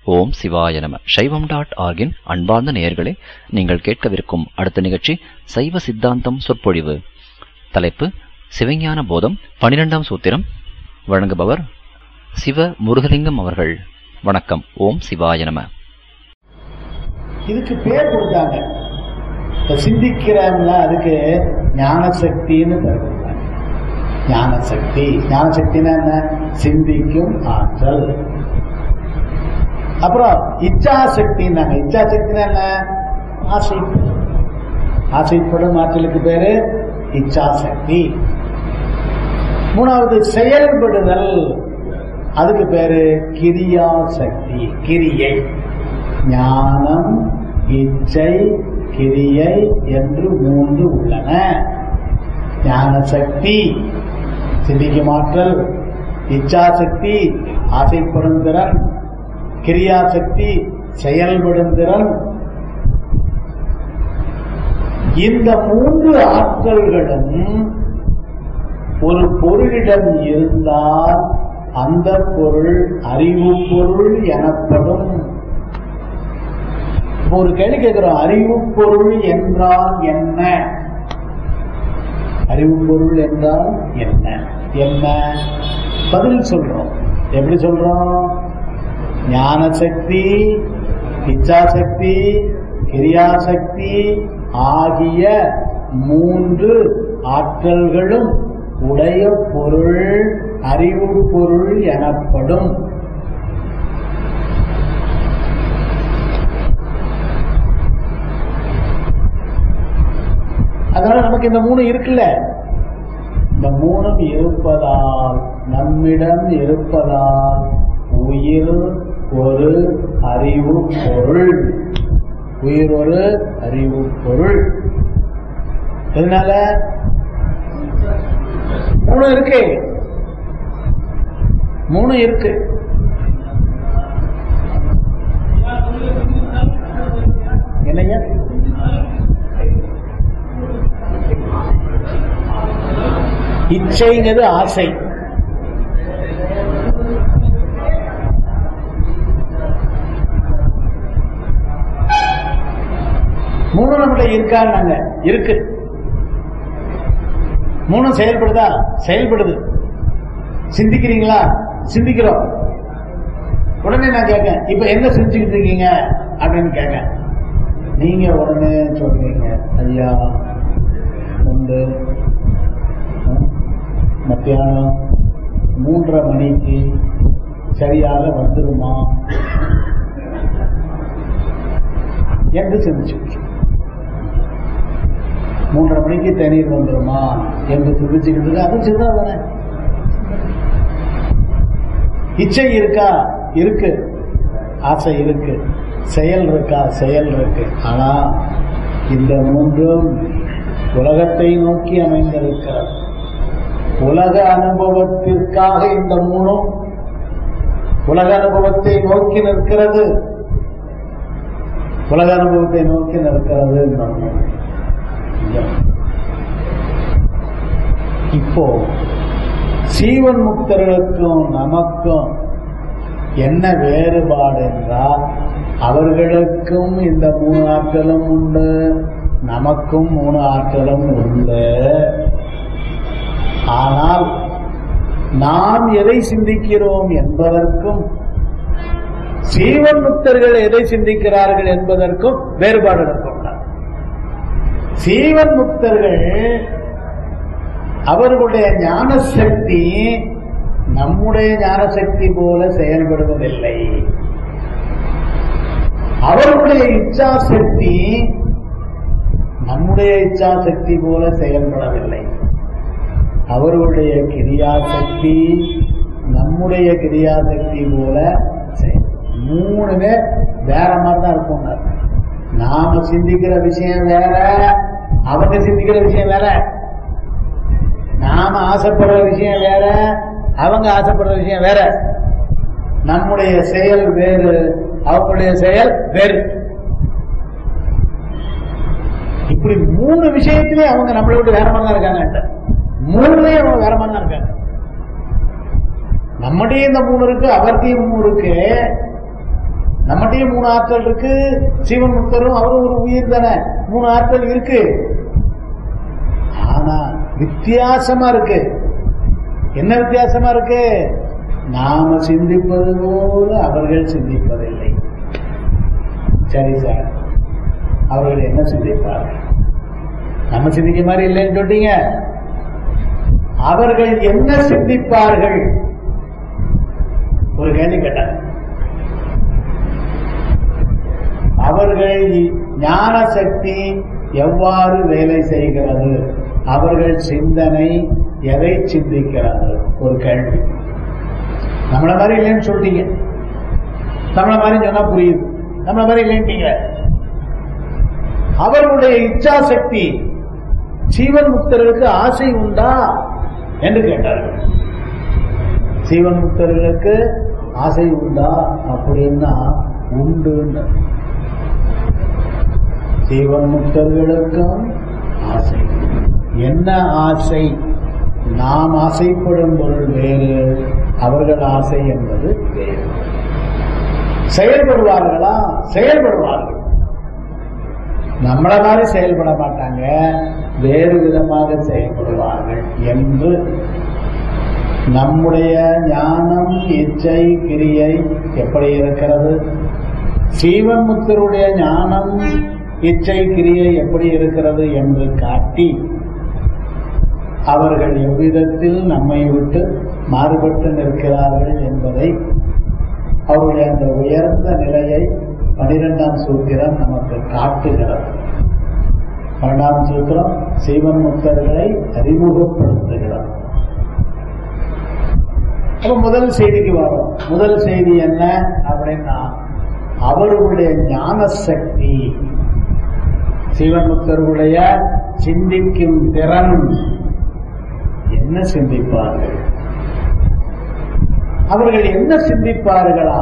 ஓம் சிவாய நம சைவம் டாட் ஆர்கின் அன்பார்ந்த நேயர்களே நீங்கள் கேட்கவிருக்கும் அடுத்த நிகழ்ச்சி சைவ சித்தாந்தம் சொற்பொழிவு தலைப்பு சிவஞான போதம் பனிரெண்டாம் சூத்திரம் வழங்குபவர் சிவ முருகலிங்கம் அவர்கள் வணக்கம் ஓம் சிவாய நம இதுக்கு பேர் கொடுத்தாங்க இப்ப சிந்திக்கிறோம்ல அதுக்கு ஞான சக்தின்னு பேர் கொடுத்தாங்க ஞான சக்தி ஞான சக்தினா என்ன சிந்திக்கும் ஆற்றல் அப்புறம் இச்சா சக்தின்னாங்க இச்சா சக்தினா என்ன ஆசைப்படும் ஆசைப்படும் ஆற்றலுக்கு பேரு இச்சா சக்தி மூணாவது செயல்படுதல் அதுக்கு பேரு கிரியா சக்தி கிரியை ஞானம் இச்சை கிரியை என்று மூன்று உள்ளன ஞான சக்தி சிந்திக்கும் ஆற்றல் இச்சாசக்தி ஆசைப்படும் திறன் கிரியா சக்தி செயல்படும் திறன் இந்த மூன்று ஆற்றல்களும் ஒரு பொருளிடம் இருந்தால் அந்த பொருள் அறிவு பொருள் எனப்படும் இப்போ ஒரு கேள்வி கேட்கிறோம் அறிவு பொருள் என்றால் என்ன அறிவு பொருள் என்றால் என்ன என்ன பதில் சொல்றோம் எப்படி சொல்றோம் ஞான சக்தி இச்சாசக்தி கிரியாசக்தி ஆகிய மூன்று ஆற்றல்களும் உடைய பொருள் அறிவு பொருள் எனப்படும் அதனால நமக்கு இந்த மூணு இருக்குல்ல இந்த மூணும் இருப்பதால் நம்மிடம் இருப்பதால் உயிர் ஒரு அறிவு பொருள் உயிர் ஒரு அறிவு பொருள் இதனால மூணு இருக்கு மூணு இருக்கு என்னையா இச்சைங்கிறது ஆசை மூணு நம்மகிட்ட இருக்காங்க இருக்கு மூணு செயல்படுதா செயல்படுது சிந்திக்கிறீங்களா சிந்திக்கிறோம் உடனே நான் கேட்கேன் இப்ப என்ன செஞ்சுக்கிட்டு இருக்கீங்க அப்படின்னு கேட்கேன் நீங்க உடனே சொல்றீங்க ஐயா உண்டு மத்தியானம் மூன்றரை மணிக்கு சரியாக வந்துருமா என்று சிந்திச்சு மூன்றரை மணிக்கு தண்ணீர் வந்துருமா என்று சிந்திச்சுக்கிட்டு இருக்கு அது சிந்தாதானே இச்சை இருக்கா இருக்கு ஆசை இருக்கு செயல் இருக்கா செயல் இருக்கு ஆனா இந்த மூன்றும் உலகத்தை நோக்கி அமைந்திருக்கிறது உலக அனுபவத்திற்காக இந்த மூணும் உலக அனுபவத்தை நோக்கி நிற்கிறது உலக அனுபவத்தை நோக்கி நிற்கிறது இப்போ சீவன் முக்தர்களுக்கும் நமக்கும் என்ன வேறுபாடு என்றால் அவர்களுக்கும் இந்த மூணு ஆற்றலும் உண்டு நமக்கும் மூணு ஆற்றலும் உண்டு ஆனால் நாம் எதை சிந்திக்கிறோம் என்பதற்கும் சீவன் முக்தர்கள் எதை சிந்திக்கிறார்கள் என்பதற்கும் வேறுபாடு கொண்டார் சீவன் முக்தர்கள் அவர்களுடைய ஞான சக்தி நம்முடைய ஞான சக்தி போல செயல்படுவதில்லை அவர்களுடைய இச்சா சக்தி நம்முடைய இச்சா சக்தி போல செயல்படவில்லை அவர்களுடைய கிரியாசக்தி நம்முடைய கிரியாசக்தி போல மூணுமே வேற மாதிரி தான் இருக்கும் நாம சிந்திக்கிற விஷயம் வேற அவங்க சிந்திக்கிற விஷயம் வேற நாம ஆசைப்படுற விஷயம் வேற அவங்க ஆசைப்படுற விஷயம் வேற நம்முடைய செயல் வேறு அவங்களுடைய செயல் வேறு இப்படி மூணு விஷயத்திலே அவங்க நம்மளை விட்டு வேற மாதிரி தான் இருக்காங்க மூணுலயும் அவங்க வேற மாதிரி தான் இருக்காங்க நம்முடைய இந்த மூணு இருக்கு அவர்கிட்டயும் மூணு இருக்கு நம்மகிட்டயும் மூணு ஆற்றல் இருக்கு சிவன் முக்தரும் அவரும் ஒரு உயிர் தானே மூணு ஆற்றல் இருக்கு ஆனா வித்தியாசமா இருக்கு என்ன வித்தியாசமா இருக்கு நாம சிந்திப்பது போல அவர்கள் சிந்திப்பதில்லை சரி சார் அவர்கள் என்ன சிந்திப்பார்கள் நம்ம சிந்திக்க மாதிரி இல்லைன்னு சொல்றீங்க அவர்கள் என்ன சிந்திப்பார்கள் ஒரு கேள்வி கேட்டாங்க அவர்கள் ஞான சக்தி எவ்வாறு வேலை செய்கிறது அவர்கள் சிந்தனை எதை சிந்திக்கிறது ஒரு கேள்வி நம்மள மாதிரி இல்லைன்னு சொல்றீங்க நம்மள மாதிரி சொன்னா புரியுது நம்மள மாதிரி இல்லைன்றீங்க அவர்களுடைய இச்சா சக்தி சீவன் முக்தர்களுக்கு ஆசை உண்டா என்று கேட்டார்கள் சீவன் முக்தர்களுக்கு ஆசை உண்டா அப்படின்னா உண்டு சீவன் முக்தர்களுக்கும் ஆசை என்ன ஆசை நாம் ஆசைப்படும் பொருள் வேறு அவர்கள் ஆசை என்பது வேறு செயல்படுவார்களா செயல்படுவார்கள் நம்மள மாதிரி செயல்பட மாட்டாங்க வேறு விதமாக செயல்படுவார்கள் என்று நம்முடைய ஞானம் இச்சை கிரியை எப்படி இருக்கிறது சீவன் முத்தருடைய ஞானம் இச்சை கிரியை எப்படி இருக்கிறது என்று காட்டி அவர்கள் எவ்விதத்தில் நம்மை விட்டு மாறுபட்டு நிற்கிறார்கள் என்பதை அவருடைய அந்த உயர்ந்த நிலையை பனிரெண்டாம் சூத்திரம் நமக்கு காட்டுகிறது பன்னெண்டாம் சூத்திரம் சீவன் முக்தர்களை அறிமுகப்படுத்துகிறது அப்ப முதல் செய்திக்கு வரும் முதல் செய்தி என்ன அப்படின்னா அவர்களுடைய ஞான சக்தி சிவன் முக்தர்களுடைய சிந்திக்கும் திறன் என்ன சிந்திப்பார்கள் அவர்கள் என்ன சிந்திப்பார்களா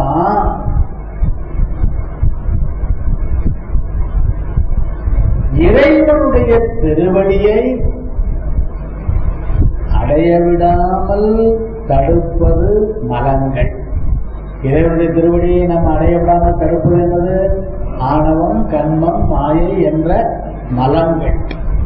இறைவனுடைய திருவடியை அடைய விடாமல் தடுப்பது மலங்கள் இறைவனுடைய திருவடியை நாம் அடைய விடாமல் தடுப்பது என்பது ஆணவம் கண்மம் மாயை என்ற மலங்கள்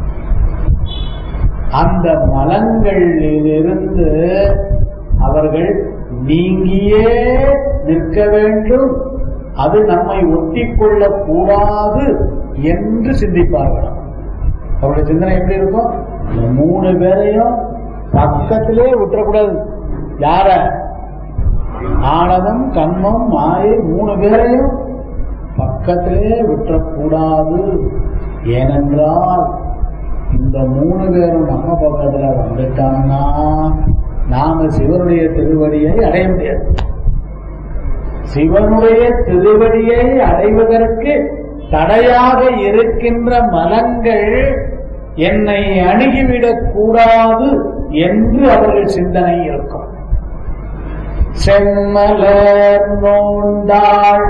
அந்த மலங்களிலிருந்து அவர்கள் நீங்கியே நிற்க வேண்டும் அது நம்மை ஒட்டிக்கொள்ளக் கூடாது என்று சிந்திப்பார்களாம் அவருடைய சிந்தனை எப்படி இருக்கும் இந்த மூணு பேரையும் பக்கத்திலே விட்டுறக்கூடாது யார ஆணவம் கண்மம் மாயை மூணு பேரையும் பக்கத்திலே விட்டுறக்கூடாது ஏனென்றால் இந்த மூணு பேரும் நம்ம பக்கத்துல வந்துட்டாங்கன்னா நாம சிவனுடைய திருவடியை அடைய முடியாது சிவனுடைய திருவடியை அடைவதற்கு தடையாக இருக்கின்ற மலங்கள் என்னை அணுகிவிடக் கூடாது என்று அவர்கள் சிந்தனை இருக்கும் செம்மலர் நோண்டாள்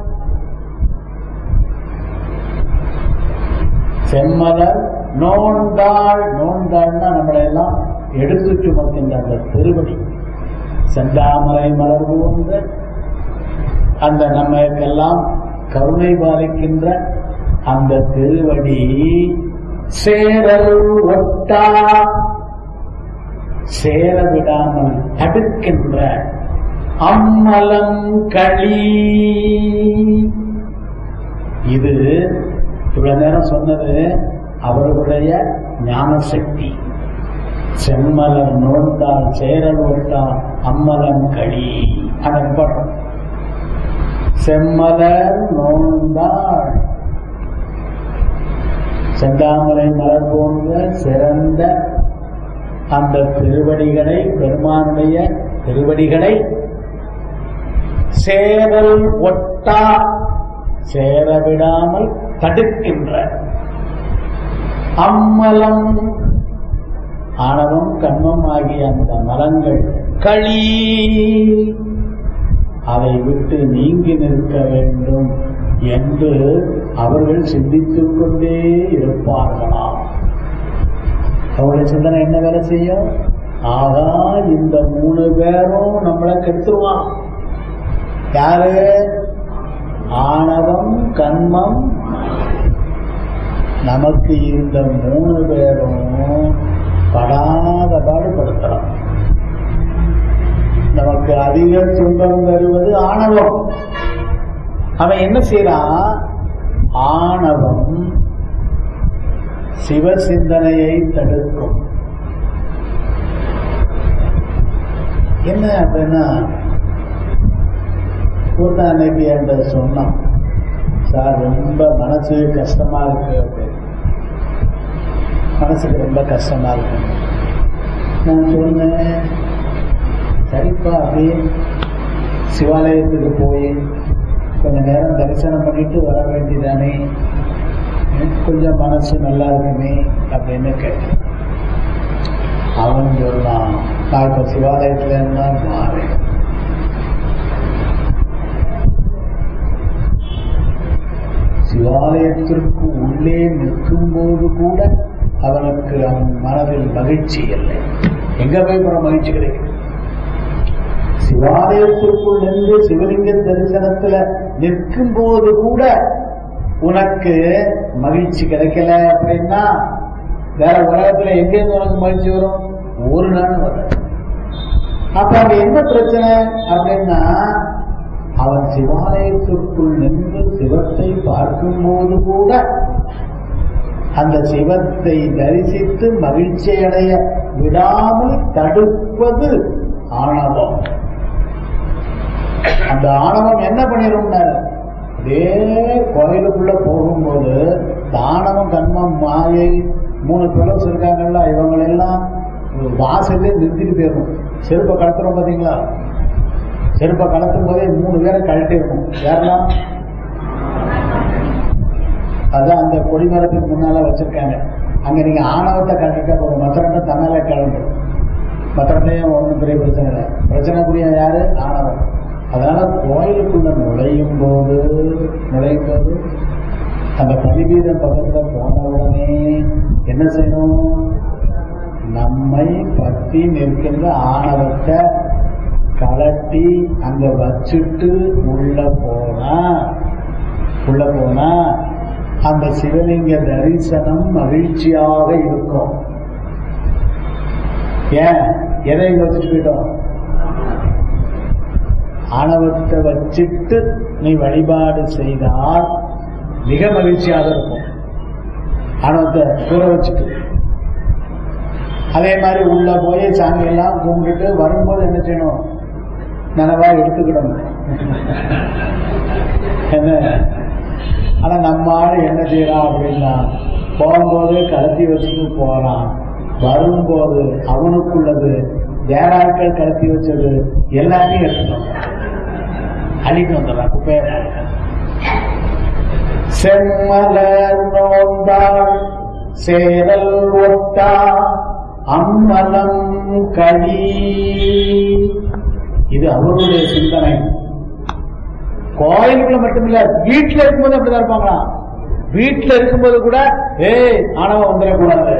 செம்மலர் நோண்டாள் நோண்டாள்னா நம்மளை எல்லாம் எடுத்து சுமக்கின்ற அந்த திருவடி செந்தாமரை மலர் போன்ற அந்த நம்மளுக்கெல்லாம் கருணை பாலிக்கின்ற அந்த திருவடி சேரல் ஒட்டா சேர விடாமல் தடுக்கின்ற அம்மலம் களி இது இவ்வளவு நேரம் சொன்னது அவர்களுடைய ஞான சக்தி செம்மலர் நோண்டால் சேரல் ஒட்டா அம்மலம் களி அதை படுறோம் செம்மலர் நோண்டாள் செந்தாமரை மலர் போன்ற சிறந்த அந்த திருவடிகளை பெருமானுடைய திருவடிகளை சேரல் ஒட்டா சேரவிடாமல் தடுக்கின்ற அம்மலம் ஆணவம் கண்மம் ஆகிய அந்த மலங்கள் களி அதை விட்டு நீங்கி நிற்க வேண்டும் என்று அவர்கள் சிந்தித்துக் கொண்டே இருப்பார்களாம் அவருடைய சிந்தனை என்ன வேலை செய்யும் ஆகா இந்த மூணு பேரும் நம்மளை கெடுத்துருவான் யாரு கண்மம் நமக்கு இந்த மூணு பேரும் படாத பாடுபடுத்தலாம் நமக்கு அதிக துன்பம் தருவது ஆணவம் அவன் என்ன செய்யறான் ஆணவம் சிவ சிந்தனையை தடுக்கும் என்ன அப்படின்னா ஒருத்தன் அன்னைக்கு என்கிட்ட சொன்னான் சார் ரொம்ப மனசு கஷ்டமா இருக்கு அப்படின்னு மனசுக்கு ரொம்ப கஷ்டமா இருக்கு நான் சொன்னேன் சரிப்பா அப்படியே சிவாலயத்துக்கு போய் கொஞ்ச நேரம் தரிசனம் பண்ணிட்டு வர வேண்டியதானே கொஞ்சம் மனசு நல்லா இருக்குமே அப்படின்னு கேட்டேன் அவன் சொன்னான் நான் இப்ப சிவாலயத்துல இருந்தா மாறேன் சிவாலயத்திற்கு உள்ளே நிற்கும் போது கூட அவனுக்கு அவன் மனதில் மகிழ்ச்சி இல்லை எங்க போய் போற மகிழ்ச்சி கிடைக்கும் சிவாலயத்திற்குள் நின்று சிவலிங்க தரிசனத்துல நிற்கும் போது கூட உனக்கு மகிழ்ச்சி கிடைக்கல அப்படின்னா வேற உலகத்துல எங்கேருந்து உனக்கு மகிழ்ச்சி வரும் ஒரு நாள் வரும் அப்ப அங்க என்ன பிரச்சனை அப்படின்னா அவன் சிவாலயத்திற்குள் நின்று சிவத்தை பார்க்கும்போது கூட அந்த சிவத்தை தரிசித்து மகிழ்ச்சி அடைய விடாமல் தடுப்பது ஆணவம் அந்த ஆணவம் என்ன பண்ணிருந்தார் அதே கோயிலுக்குள்ள போகும்போது தானவம் கண்மம் மாயை மூணு பிளஸ் இருக்காங்கல்ல இவங்களெல்லாம் வாசல்லே நிறுத்திட்டு போயிடணும் செருப்பை கடத்துறோம் பாத்தீங்களா செருப்பை கலத்தும் போதே மூணு பேரை கழட்டிடணும் யாரெல்லாம் அதான் அந்த கொடிமரத்துக்கு முன்னால வச்சிருக்காங்க அங்க நீங்க ஆணவத்தை கழட்டிட்டா போதும் மற்ற ரெண்டும் தன்னால கிளம்பும் மற்ற ரெண்டையும் ஒன்றும் பெரிய பிரச்சனை இல்லை பிரச்சனைக்குரிய யாரு ஆணவம் அதனால கோயிலுக்குள்ள நுழையும் போது நுழையும் போது அந்த பலிபீடம் பக்கத்துல போன உடனே என்ன செய்யணும் நம்மை பற்றி நிற்கின்ற ஆணவத்தை கலட்டி அங்க வச்சுட்டு உள்ள போனா உள்ள போனா அந்த சிவலிங்க தரிசனம் மகிழ்ச்சியாக இருக்கும் ஏன் எதை இங்க வச்சுட்டு போயிட்டோம் ஆணவத்தை வச்சுட்டு நீ வழிபாடு செய்தால் மிக மகிழ்ச்சியாக இருக்கும் ஆணவத்தை தூர வச்சுட்டு அதே மாதிரி உள்ள போய் சாமி எல்லாம் கும்பிட்டுட்டு வரும்போது என்ன செய்யணும் நனவா எடுத்துக்கிடணும் என்ன ஆனா நம்ம ஆளு என்ன செய்யறான் அப்படின்னா போகும்போது கலத்தி வச்சுட்டு போறான் வரும்போது அவனுக்குள்ளது வேற ஆட்கள் கலத்தி வச்சது எல்லாத்தையும் எடுத்துக்கணும் அழிட்டு வந்துடலாம் குப்பையை செம்மலர் நோந்தாள் சேரல் ஒட்டா அம்மலம் கழி இது அவருடைய சிந்தனை கோயிலுக்குள்ள மட்டுமில்ல வீட்டுல இருக்கும்போது அப்படிதான் இருப்பாங்களா வீட்டுல இருக்கும்போது கூட ஏய் ஆணவம் வந்துடக்கூடாது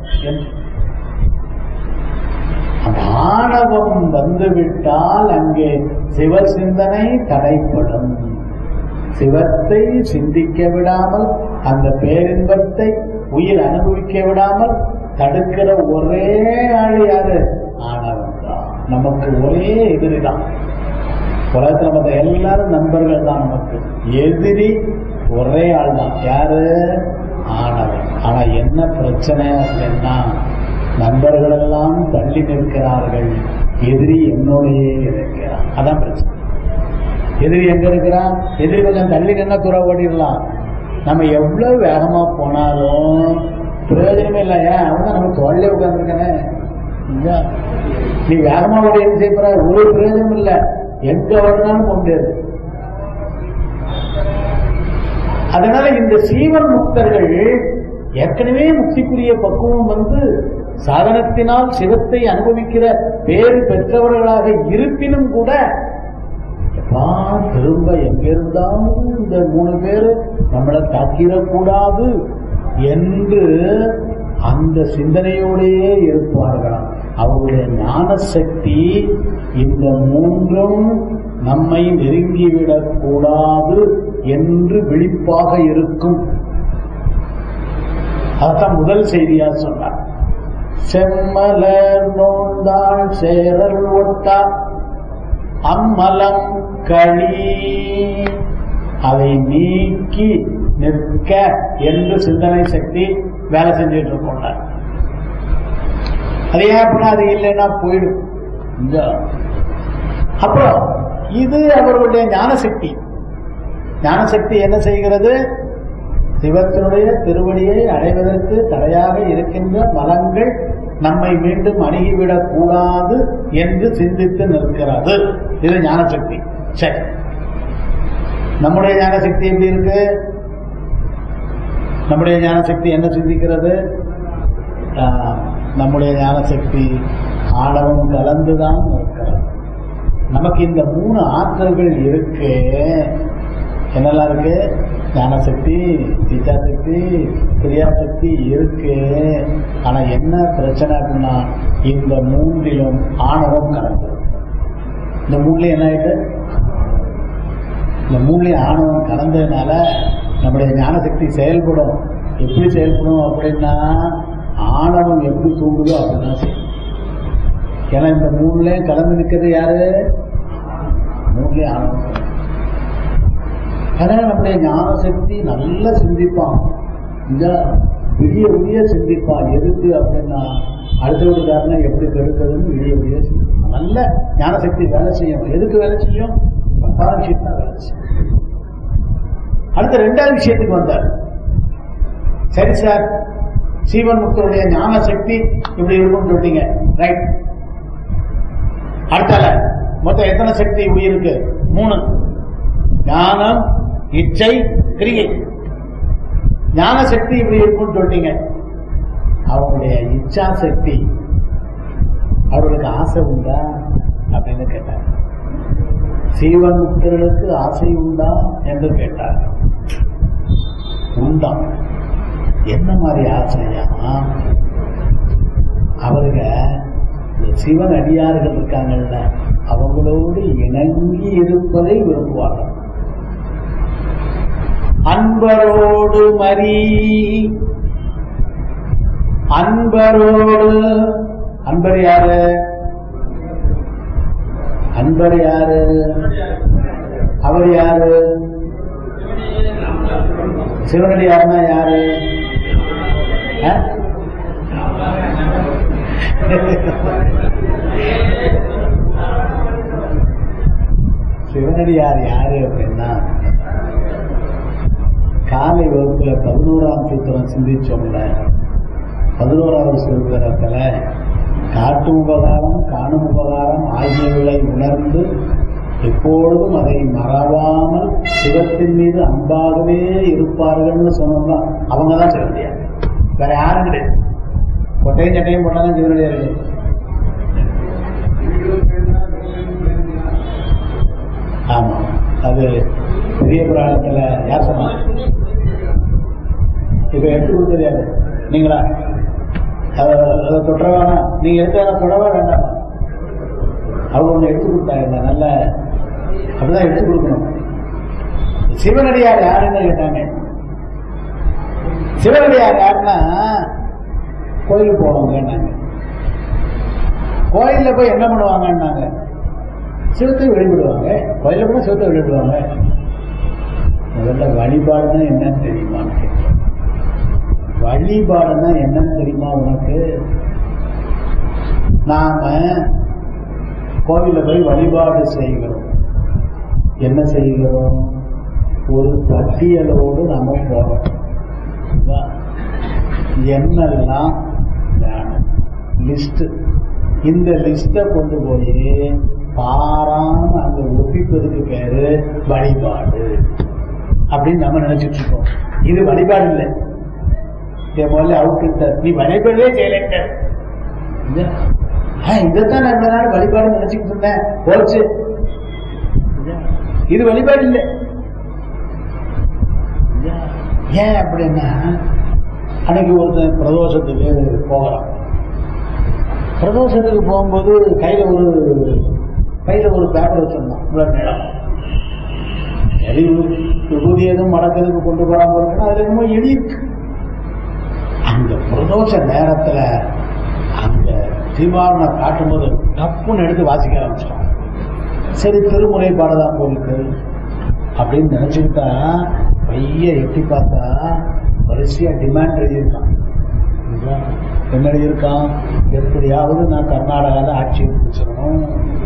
அந்த ஆணவம் வந்துவிட்டால் அங்கே சிவ சிந்தனை தடைப்படும் சிவத்தை சிந்திக்க விடாமல் அந்த பேரின்பத்தை உயிர் அனுபவிக்க விடாமல் தடுக்கிற ஒரே ஆள் யாரு ஆணவம் தான் நமக்கு ஒரே எதிரி தான் உலகத்துல மற்ற எல்லாரும் நண்பர்கள் தான் நமக்கு எதிரி ஒரே ஆள் தான் யாரு ஆணவம் ஆனா என்ன பிரச்சனை அப்படின்னா நண்பர்கள் எல்லாம் தள்ளி நிற்கிறார்கள் எதிரி என்னோடையே இருக்கிறான் அதான் பிரச்சனை எதிரி எங்க இருக்கிறான் எதிரி கொஞ்சம் தள்ளி நின்னா துற ஓடிடலாம் நம்ம எவ்வளவு வேகமா போனாலும் பிரயோஜனமே இல்லை ஏன் அவன் தான் நம்ம தோல்லே உட்கார்ந்துருக்கானே நீ வேகமா ஓடி என்ன செய்ய போற ஒரு பிரயோஜனம் இல்லை எங்க ஓடினாலும் போக முடியாது அதனால இந்த சீவன் முக்தர்கள் ஏற்கனவே முக்திக்குரிய பக்குவம் வந்து சாதனத்தினால் சிவத்தை அனுபவிக்கிற பேறு பெற்றவர்களாக இருப்பினும் கூட எப்பா திரும்ப எங்க இருந்தாலும் இந்த மூணு பேரு நம்மளை தாக்கிடக்கூடாது என்று அந்த சிந்தனையோடையே இருப்பார்களாம் அவருடைய ஞான சக்தி இந்த மூன்றும் நம்மை நெருங்கிவிடக் கூடாது என்று விழிப்பாக இருக்கும் அதான் முதல் செய்தியா சொன்னார் செம்மலர் நோந்தாள் சேரல் ஒட்டா அம்மலம் களி அதை நீக்கி நிற்க என்று சிந்தனை சக்தி வேலை செஞ்சுட்டு இருக்கோம் அது ஏன் அது இல்லைன்னா போயிடும் இந்த அப்புறம் இது அவர்களுடைய ஞானசக்தி ஞானசக்தி என்ன செய்கிறது சிவத்தினுடைய திருவடியை அடைவதற்கு தடையாக இருக்கின்ற மலங்கள் நம்மை மீண்டும் அணுகிவிடக் கூடாது என்று சிந்தித்து நிற்கிறது இது ஞானசக்தி சரி நம்முடைய ஞானசக்தி எப்படி இருக்கு நம்முடைய ஞானசக்தி என்ன சிந்திக்கிறது ஆஹ், நம்முடைய ஞானசக்தி ஆணவம் கலந்துதான் இருக்கிறது நமக்கு இந்த மூணு ஆற்றல்கள் இருக்கு என்னெல்லாம் இருக்கு ஞானசக்தி இச்சாசக்தி கிரியாசக்தி இருக்கு ஆனா என்ன பிரச்சனை அப்படின்னா இந்த மூன்றிலும் ஆணவம் கலந்து இந்த மூணுலயும் என்ன ஆயிட்டு இந்த மூணுலயும் ஆணவம் கலந்ததுனால நம்முடைய ஞானசக்தி செயல்படும் எப்படி செயல்படும் அப்படின்னா ஆணவம் எப்படி தூங்குதோ அப்படிதான் செய்யும் ஏன்னா இந்த மூணுலயும் கலந்து நிற்கிறது யாரு மூணுலயும் ஆணவம் கலந்து. அதனால நம்முடைய ஞானசக்தி நல்லா சிந்திப்பான் இந்த விடிய விடிய சிந்திப்பான் எதுக்கு அப்படின்னா அடுத்த வீட்டுக்காரனை எப்படி கெடுக்கிறதுன்னு விடிய விடிய சிந்திப்பான் நல்ல ஞானசக்தி வேலை செய்யும் எதுக்கு வேலை செய்யும் பத்தாம் விஷயம் தான் வேலை செய்யும் அடுத்த ரெண்டாவது விஷயத்துக்கு வந்தார் சரி சார் சீவன் முக்தருடைய ஞான சக்தி இப்படி இருக்கும்னு சொல்லிட்டீங்க ரைட் அடுத்தால மொத்தம் எத்தனை சக்தி உயிருக்கு மூணு ஞானம் இச்சை கிரியை ஞான சக்தி இப்படி இருக்கும்னு சொல்லிட்டீங்க அவருடைய இச்சா சக்தி அவர்களுக்கு ஆசை உண்டா அப்படின்னு கேட்டார் சீவன் முக்தர்களுக்கு ஆசை உண்டா என்று கேட்டார் உண்டா என்ன மாதிரி ஆசையா அவருங்க இந்த சிவன் அடியார்கள் இருக்காங்கல்ல அவங்களோடு இணங்கி இருப்பதை விரும்புவார்கள் அன்பரோடு மறி அன்பரோடு அன்பர் யாரு அன்பர் யாரு அவர் யாரு சிவனடியார்னா யாரு ஆ? சிவனடியார் யாரு அப்படின்னா காலை வகுப்புல பதினோராம் சூத்திரம் சிந்திச்சோம்ல பதினோராவது சூத்திரத்துல காட்டும் உபகாரம் காணும் உபகாரம் ஆகியவர்களை உணர்ந்து எப்பொழுதும் அதை மறவாமல் சிவத்தின் மீது அன்பாகவே இருப்பார்கள்னு சொன்னோம்னா அவங்க தான் சிவனடியார் வேற யாரும் கிடையாது கொட்டையும் சட்டையும் போட்டாலும் சிவனடியார்கள் ஆமா அது பெரிய புராணத்துல யார் சொன்னாங்க இப்ப எடுத்து கொடுத்தது யாரு நீங்களா அதை அதை தொற்றவானா நீங்க எடுத்து அதை தொடவா வேண்டாமா அவங்க ஒண்ணு எடுத்து கொடுத்தாங்க நல்ல அப்படிதான் எடுத்து கொடுக்கணும் சிவனடியார் யாருன்னு கேட்டாங்க சிவனடியார் யாருன்னா கோயிலுக்கு போவாங்கன்னாங்க கோயில்ல போய் என்ன பண்ணுவாங்கன்னாங்க சிவத்தை வழிபடுவாங்க கோயில்ல கூட சிவத்தை வழிபடுவாங்க முதல்ல வழிபாடுன்னா என்னன்னு தெரியுமான்னு கேட்டேன். வழிபாடுன்னா என்னன்னு தெரியுமா உனக்கு நாம கோவில்ல போய் வழிபாடு செய்கிறோம் என்ன செய்கிறோம் ஒரு பட்டியலோடு நாம போறோம் புரியுதா? என்னெல்லாம் லிஸ்ட் இந்த லிஸ்ட கொண்டு போய் பாராம அங்க ஒப்பிப்பதுக்கு பேரு வழிபாடு அப்படின்னு நம்ம நினைச்சிட்டு இருக்கோம் இது வழிபாடு இல்லை இதை முதல்ல அவுட்டு நீ வழிபாடே செய்யலைங்க இதைத்தான் நான் இவ்வளவு நாள் வழிபாடு நினைச்சுக்கிட்டு இருந்தேன் போச்சு இது வழிபாடு இல்லை ஏன் அப்படின்னா அன்னைக்கு ஒருத்தன் பிரதோஷத்துக்கு போகிறான் பிரதோஷத்துக்கு போகும்போது கையில ஒரு கையில ஒரு பேப்பர் வச்சிருந்தோம் இவ்வளவு நேரம் சரி விபூதி எதுவும் மடக்கிறதுக்கு கொண்டு போறாம இருக்குன்னா அதுல என்னமோ எலி இருக்கு அந்த பிரதோஷ நேரத்துல அந்த தீபாவளை காட்டும்போது டப்புன்னு எடுத்து வாசிக்க ஆரம்பிச்சிட்டோம் சரி திருமுறை பாடதான் போலுக்கு அப்படின்னு நினைச்சுக்கிட்டா பைய எட்டி பார்த்தா வரிசையா டிமாண்ட் எழுதியிருக்கான் இல்லையா? என்ன எழுதியிருக்கான் எப்படியாவது நான் கர்நாடகாவில் ஆட்சியை பிடிச்சிடணும்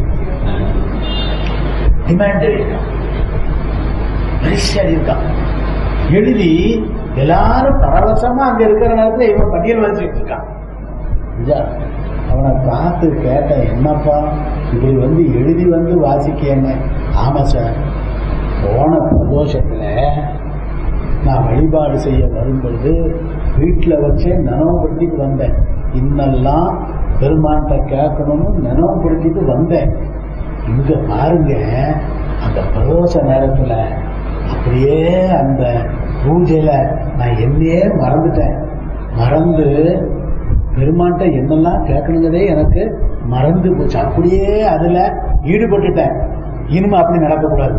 டிமாண்ட் எழுதியிருக்கான் வரிசையா எழுதியிருக்கான் எழுதி எல்லாரும் பரவசமா அங்க இருக்கிற நேரத்துல இவன் பட்டியல் வச்சுட்டு இருக்கான் ஐயா, அவனை பார்த்து கேட்டேன் என்னப்பா இப்படி வந்து எழுதி வந்து வாசிக்க என்ன ஆமா சார் போன பிரதோஷத்துல நான் வழிபாடு செய்ய வரும்பொழுது வீட்டுல வச்சே நனவுபடுத்திட்டு வந்தேன் இன்னெல்லாம் பெருமான்கிட்ட கேட்கணும்னு நனவுபடுத்திட்டு வந்தேன் இங்க பாருங்க அந்த பிரதோஷ நேரத்துல அப்படியே அந்த பூஜையில நான் என்னையே மறந்துட்டேன் மறந்து பெருமான்ட்ட என்னெல்லாம் கேட்கணுங்கிறதே எனக்கு மறந்து போச்சு அப்படியே அதுல ஈடுபட்டுட்டேன் இனிமே அப்படி நடக்கக்கூடாது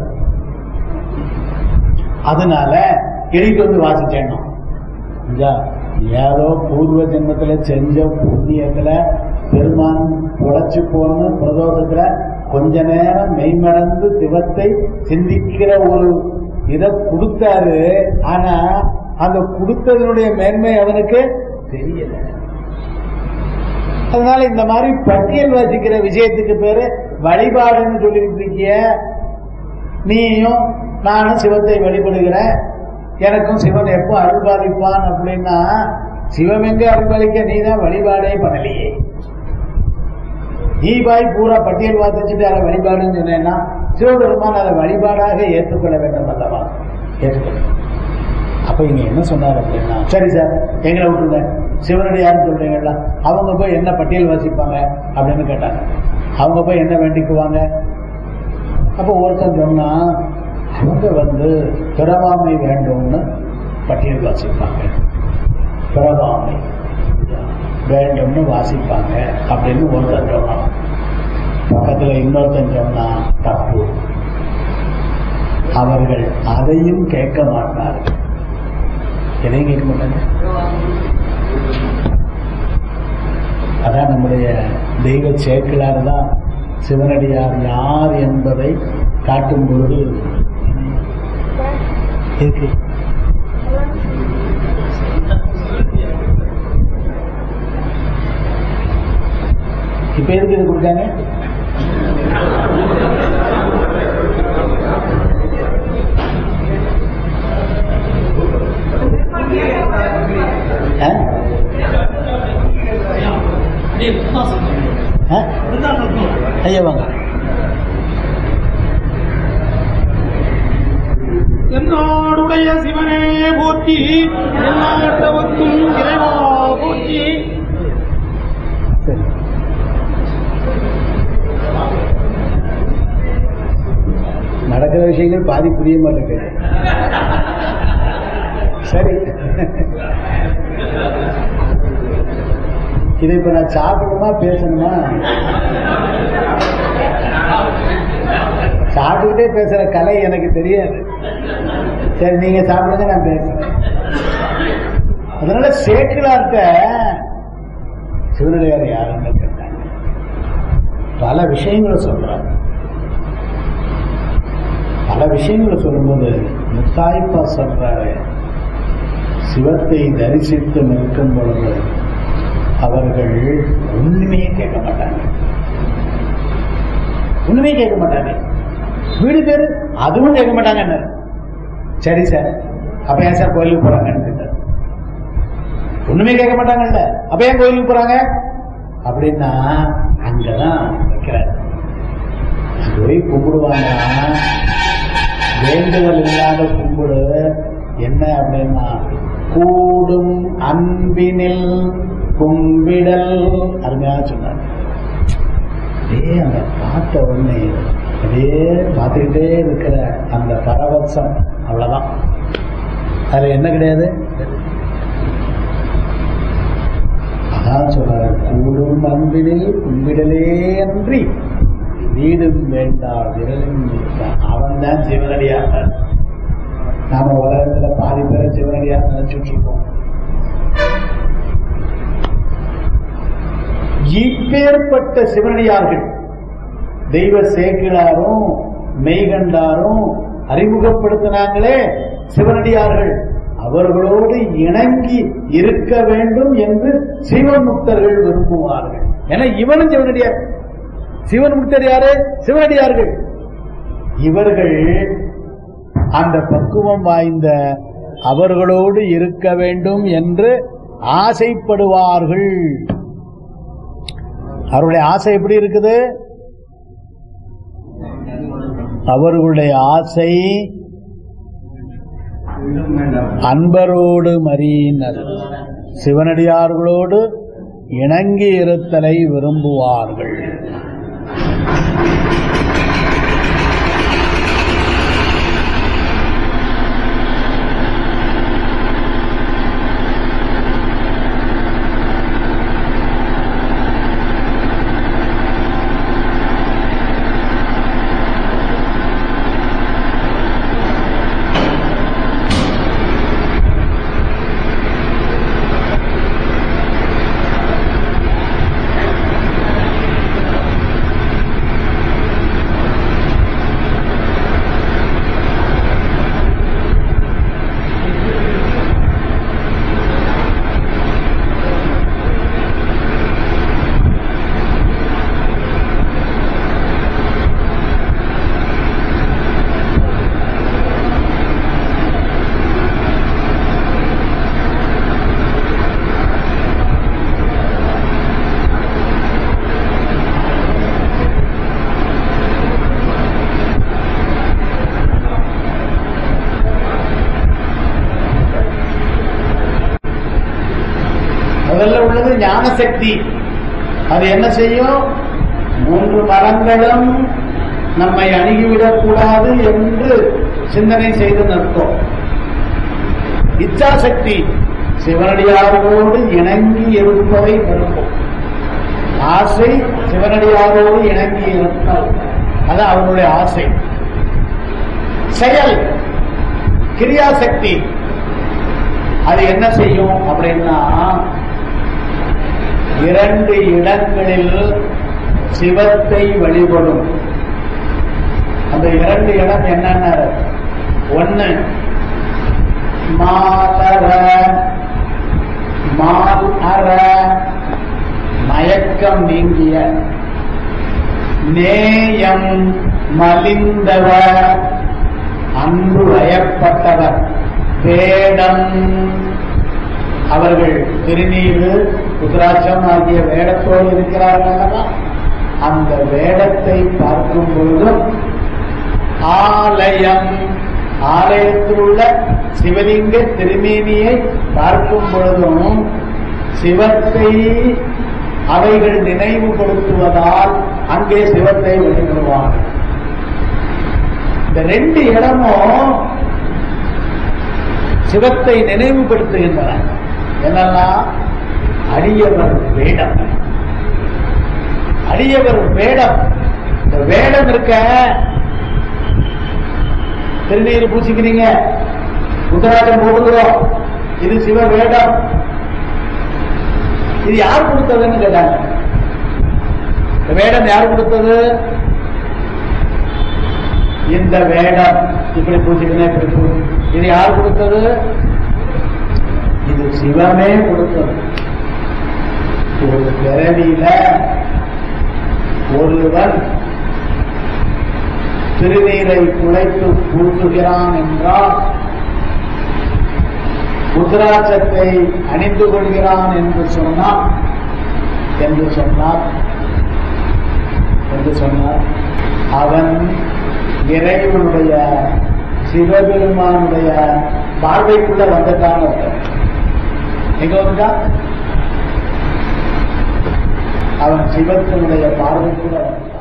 அதனால எழுதிட்டு வந்து வாசிச்சேன் ஐயா, ஏதோ பூர்வ ஜென்மத்துல செஞ்ச புண்ணியத்துல பெருமான் உடைச்சு போன பிரதோஷத்துல கொஞ்ச நேரம் மெய்மறந்து திவத்தை சிந்திக்கிற ஒரு இதை கொடுத்தாரு ஆனா அந்த கொடுத்ததனுடைய மேன்மை அவனுக்கு தெரியல அதனால இந்த மாதிரி பட்டியல் வாசிக்கிற விஷயத்துக்கு பேரு வழிபாடுன்னு சொல்லிட்டு இருக்கிய நீயும் நானும் சிவத்தை வழிபடுகிறேன் எனக்கும் சிவன் எப்போ அருள்பாலிப்பான் அப்படின்னா சிவம் எங்க அருள்பாலிக்க நீ தான் வழிபாடே பண்ணலையே நீ பாய் பூரா பட்டியல் வாசிச்சுட்டு அதை வழிபாடுன்னு சொன்னேன்னா சிவபெருமான் அதை வழிபாடாக ஏற்றுக்கொள்ள வேண்டும் அல்லவா ஏற்றுக்கொள்ள அப்ப இங்க என்ன சொன்னார் அப்படின்னா சரி சார் எங்களை விட்டுருங்க சிவனடி யாருன்னு சொல்றீங்களா அவங்க போய் என்ன பட்டியல் வாசிப்பாங்க அப்படின்னு கேட்டாங்க அவங்க போய் என்ன வேண்டிக்குவாங்க அப்ப ஒருத்தன் சொன்னா அவங்க வந்து பிறவாமை வேண்டும்னு பட்டியல் வாசிப்பாங்க பிறவாமை வேண்டும்னு வாசிப்பாங்க அப்படின்னு ஒருத்தன் சொன்னான் பக்கத்துல இன்னொருத்தன் சொன்னா தப்பு அவர்கள் அதையும் கேட்க மாட்டார்கள் எதையும் கேட்க மாட்டாங்க அதான் நம்முடைய தெய்வ சேக்கிழார் தான் சிவனடியார் யார் என்பதை காட்டும் பொழுது இருக்கு இப்ப எதுக்கு இது கொடுத்தாங்க ஆ? ஆ? ஐயா வாங்க என்னாடுடைய சிவனே போற்றி என்னாட்டவர்க்கும் இறைவா போற்றி சரி நடக்கிற விஷயங்கள் பாதி புரிய மாட்டேங்குது சரி இதை இப்ப நான் சாப்பிடணுமா பேசணுமா சாப்பிட்டுக்கிட்டே பேசுற கலை எனக்கு தெரியாது சரி நீங்க சாப்பிடுங்க நான் பேசுறேன் அதனால சேக்கிலார்ட்ட சிவனடியார் யாருன்னு கேட்டாங்க பல விஷயங்களை சொல்றாங்க பல விஷயங்களை சொல்லும்போது முத்தாய்ப்பா சொல்றாரு சிவத்தை தரிசித்து நிற்கும் பொழுது அவர்கள் ஒண்ணுமே கேட்க மாட்டாங்க ஒண்ணுமே கேட்க மாட்டாங்க வீடு பேரு அதுவும் கேட்க மாட்டாங்க சரி சார் அப்ப ஏன் சார் கோயிலுக்கு போறாங்கன்னு கேட்டார் ஒண்ணுமே கேட்க மாட்டாங்கல்ல அப்ப ஏன் கோயிலுக்கு போறாங்க அப்படின்னா அங்கதான் வைக்கிறார் அங்க போய் கும்பிடுவாங்க வேண்டுதல் இல்லாத கும்பிடு என்ன அப்படின்னா கூடும் அன்பினில் கும்பிடல் அருமையா சொன்னார் அப்படியே அந்த பார்த்த உடனே அப்படியே பார்த்துக்கிட்டே இருக்கிற அந்த பரவசம் அவ்வளவுதான் அதுல என்ன கிடையாது அதான் சொல்றாரு கூடும் அன்பினில் கும்பிடலே அன்றி வீடும் வேண்டாம் விரலும் நீட்டான் அவன் தான் சிவனடியாக நாம உலகத்துல பாதி பேரை சிவனடியாக நினைச்சுட்டு இருக்கோம் இப்பேற்பட்ட சிவனடியார்கள் தெய்வ சேக்கிழாரும் மெய்கண்டாரும் அறிமுகப்படுத்தினாங்களே சிவனடியார்கள் அவர்களோடு இணங்கி இருக்க வேண்டும் என்று சிவமுக்தர்கள் விரும்புவார்கள் ஏன்னா இவனும் சிவனடியார் சிவன் முக்தர் யாரு சிவனடியார்கள் இவர்கள் அந்த பக்குவம் வாய்ந்த அவர்களோடு இருக்க வேண்டும் என்று ஆசைப்படுவார்கள் அவருடைய ஆசை எப்படி இருக்குது அவர்களுடைய ஆசை அன்பரோடு மறியினர் சிவனடியார்களோடு இணங்கி இருத்தலை விரும்புவார்கள் முதல்ல உள்ளது ஞான சக்தி அது என்ன செய்யும் மூன்று மரங்களும் நம்மை அணுகிவிடக் கூடாது என்று சிந்தனை செய்து நிற்கும் இச்சாசக்தி சிவனடியாரோடு இணங்கி இருப்பதை விரும்பும் ஆசை சிவனடியாரோடு இணங்கி இருத்தல் அது அவருடைய ஆசை செயல் கிரியாசக்தி அது என்ன செய்யும் அப்படின்னா இரண்டு இடங்களில் சிவத்தை வழிபடும் அந்த இரண்டு இடம் என்னென்ன ஒன்னு மாதர மால் அற மயக்கம் நீங்கிய நேயம் மலிந்தவர் அன்பு வயப்பட்டவர் வேடம் அவர்கள் திருநீரு ருத்ராட்சம் ஆகிய வேடத்தோடு இருக்கிறார்கள் அல்லவா அந்த வேடத்தை பார்க்கும் பொழுதும் ஆலயம் ஆலயத்தில் உள்ள சிவலிங்க திருமேனியை பார்க்கும் பொழுதும் சிவத்தை அவைகள் நினைவுபடுத்துவதால் அங்கே சிவத்தை வழிபடுவார்கள் இந்த ரெண்டு இடமும் சிவத்தை நினைவுபடுத்துகின்றன என்னெல்லாம் அடியவர் வேடம் அடியவர் வேடம் இந்த வேடம் இருக்க திருநீர் பூசிக்கிறீங்க உத்தராட்டம் போடுகிறோம் இது சிவ வேடம் இது யார் கொடுத்ததுன்னு கேட்டாங்க இந்த வேடம் யார் கொடுத்தது இந்த வேடம் இப்படி பூசிக்கணும் இப்படி பூ இது யார் கொடுத்தது இது சிவமே கொடுத்தது ஒரு பிறவியில ஒருவன் திருநீரை குலைத்து பூசுகிறான் என்றால் உத்ராட்சத்தை அணிந்து கொள்கிறான் என்று சொன்னார் என்று சொன்னார் என்று சொன்னார் அவன் இறைவனுடைய சிவபெருமானுடைய பார்வைக்குள்ள வந்துட்டான் ஒருத்தன். எங்க வந்துட்டான் அவன் சிவத்தினுடைய பார்வைக்குள்ள வந்துட்டான்